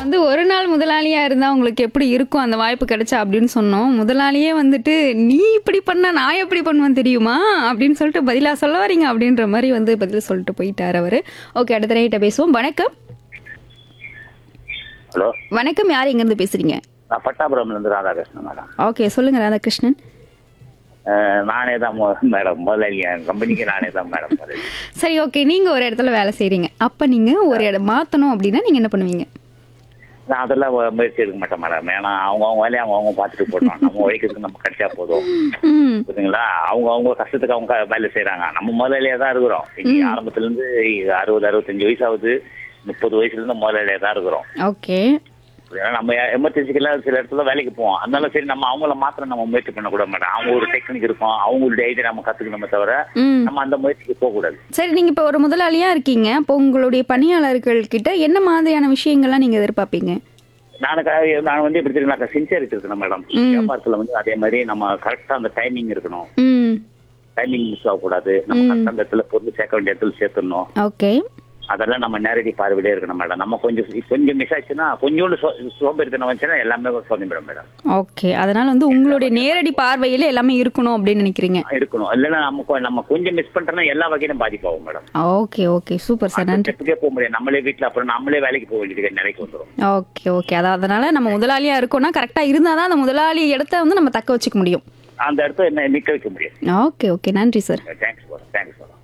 வந்து ஒரு நாள் முதலாளியா இருந்தா உங்களுக்கு எப்படி இருக்கும் அந்த வாய்ப்பு கிடைச்சா அப்படின்னு சொன்னோம் முதலாளியே வந்துட்டு நீ இப்படி பண்ணா நான் எப்படி பண்ணுவேன் தெரியுமா அப்படின்னு சொல்லிட்டு பதிலா சொல்ல வரீங்க அப்படின்ற மாதிரி வந்து பதில் சொல்லிட்டு போயிட்டார் அவரு ஓகே அடுத்த ரைட்ட பேசுவோம் வணக்கம் ஹலோ வணக்கம் யார் இருந்து பேசுறீங்க நான் பட்டாபுரம்ல இருந்து ராதாகிருஷ்ணன் மேடம் ஓகே சொல்லுங்க ராதாகிருஷ்ணன் அஹ், நானே தான் மொ- மேடம் முதலாளி என் கம்பெனிக்கு நானே தான் மேடம் முதலாளி. சரி ஓகே நீங்க ஒரு இடத்துல வேலை செய்றீங்க அப்ப நீங்க ஒரு இடம் மாத்தணும் அப்படின்னா நீங்க என்ன பண்ணுவீங்க நான் அதெல்லாம் வ- முயற்சி எடுக்க மாட்டேன் மேடம் ஏன்னா அவங்க அவங்க வேலையை அவங்க அவங்க பார்த்துட்டு போடுவாங்க நம்ம உழைக்கிறதுக்கு நம்ம கிடைச்சா போதும் ம் புரியுதுங்களா அவங்க அவங்க கஷ்டத்துக்கு அவங்க க- வேலை செய்றாங்க நம்ம முதலாளியா தான் இருக்கிறோம் இன்னைக்கு ஆரம்பத்துல இருந்து அறுபது அறுபத்தஞ்சு வயசு ஆகுது முப்பது வயசுல இருந்து முதலாளியா தான் இருக்கிறோம் ஓகே ஏன்னா நம்ம எமர்ஜென்சிக்கெல்லாம் சில இடத்துல வேலைக்கு போவோம் அதனால சரி நம்ம அவங்கள மாத்திரம் நம்ம முயற்சி பண்ணக்கூட மாட்டோம் அவங்க ஒரு டெக்னிக் இருக்கும் அவங்களுடைய ஐடியா நம்ம கத்துக்கணுமே தவிர ம் நம்ம அந்த முயற்சிக்கு போகக்கூடாது சரி நீங்க இப்ப ஒரு முதலாளியா இருக்கீங்க அப்போ உங்களுடைய பணியாளர்கள் கிட்ட என்ன மாதிரியான விஷயங்கள்லாம் நீங்க எதிர்பார்ப்பீங்க நானுக்கு நான் வந்து எப்படி தெரியுமா சின்சியரிட்டி இருக்கணும் மேடம் ம். வியாபாரத்துல வந்து அதே மாதிரி நம்ம கரெக்டா அந்த டைமிங் இருக்கணும் ம் டைமிங் மிஸ் ஆகக்கூடாது நம்ம கரெக்டா அந்த இடத்துல பொருள் சேர்க்க வேண்டிய இடத்துல சேர்த்துடணும் ஓகே அதெல்லாம் நம்ம நேரடி பார்வையிலே இருக்கணும் மேடம் நம்ம கொஞ்சம் கொஞ்சம் மிஸ் ஆச்சுன்னா கொஞ்சோண்டு சோ- சோம்பேறித்தனம் வந்துச்சுன்னா எல்லாமே சொன்னிவிடும் மேடம் ஓகே அதனால வந்து உங்களுடைய நேரடி பார்வையில எல்லாமே இருக்கணும் அப்படின்னு நினைக்கிறீங்க இருக்கணும் இல்லைன்னா நம்ம கொ- நம்ம கொஞ்சம் மிஸ் பண்ணிட்டோம்னா எல்லா வகையிலும் பாதிப்பாகும் madam okay okay super sir நன்றி ஸ்டெப்புக்கே போக முடியாது நம்மளே வீட்டுல அப்புறம் நம்மளே வேலைக்கு போக வேண்டியது நிலைக்கு வந்துடும் ஓகே ஓகே அதான் அதனால நம்ம முதலாளியா இருக்கோம்னா கரெக்டா இருந்தாதான் அந்த முதலாளி இடத்த வந்து நம்ம தக்க வச்சுக்க முடியும் அந்த இடத்த என்ன நிக்க வைக்க முடியாது ஓகே ஓகே நன்றி sir thanks madam thanks madam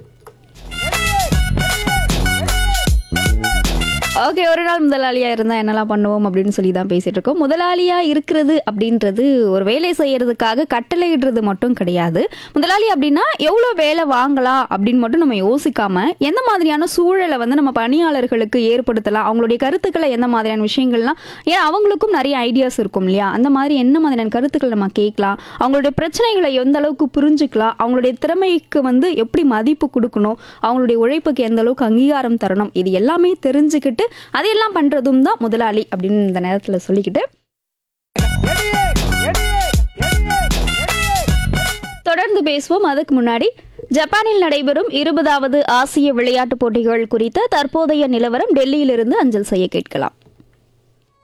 okay ஒரு நாள் முதலாளியா இருந்தா என்னெல்லாம் பண்ணுவோம் அப்படின்னு சொல்லி தான் பேசிட்டு இருக்கோம் முதலாளியா இருக்கிறது அப்படின்றது ஒரு வேலை செய்யறதுக்காக கட்டளையிடுறது மட்டும் கிடையாது முதலாளி அப்படின்னா எவ்வளவு வேலை வாங்கலாம் அப்படின்னு மட்டும் நம்ம யோசிக்காம எந்த மாதிரியான சூழலை வந்து நம்ம பணியாளர்களுக்கு ஏற்படுத்தலாம் அவங்களுடைய கருத்துக்களை எந்த மாதிரியான விஷயங்கள்லாம் ஏன் அவங்களுக்கும் நிறைய ஐடியாஸ் இருக்கும் இல்லையா அந்த மாதிரி என்ன மாதிரியான கருத்துக்கள் நம்ம கேட்கலாம் அவங்களுடைய பிரச்சனைகளை எந்த அளவுக்கு புரிஞ்சுக்கலாம் அவங்களுடைய திறமைக்கு வந்து எப்படி மதிப்பு கொடுக்கணும் அவங்களுடைய உழைப்புக்கு எந்த அளவுக்கு அங்கீகாரம் தரணும் இது எல்லாமே தெரிஞ்சுக்கிட்டு அதையெல்லாம் பண்றதும் தான் முதலாளி அப்படின்னு இந்த நேரத்துல சொல்லிக்கிட்டு தொடர்ந்து பேசுவோம் அதுக்கு முன்னாடி ஜப்பானில் நடைபெறும் இருபதாவது ஆசிய விளையாட்டுப் போட்டிகள் குறித்த தற்போதைய நிலவரம் டெல்லியிலிருந்து அஞ்சல் செய்ய கேட்கலாம்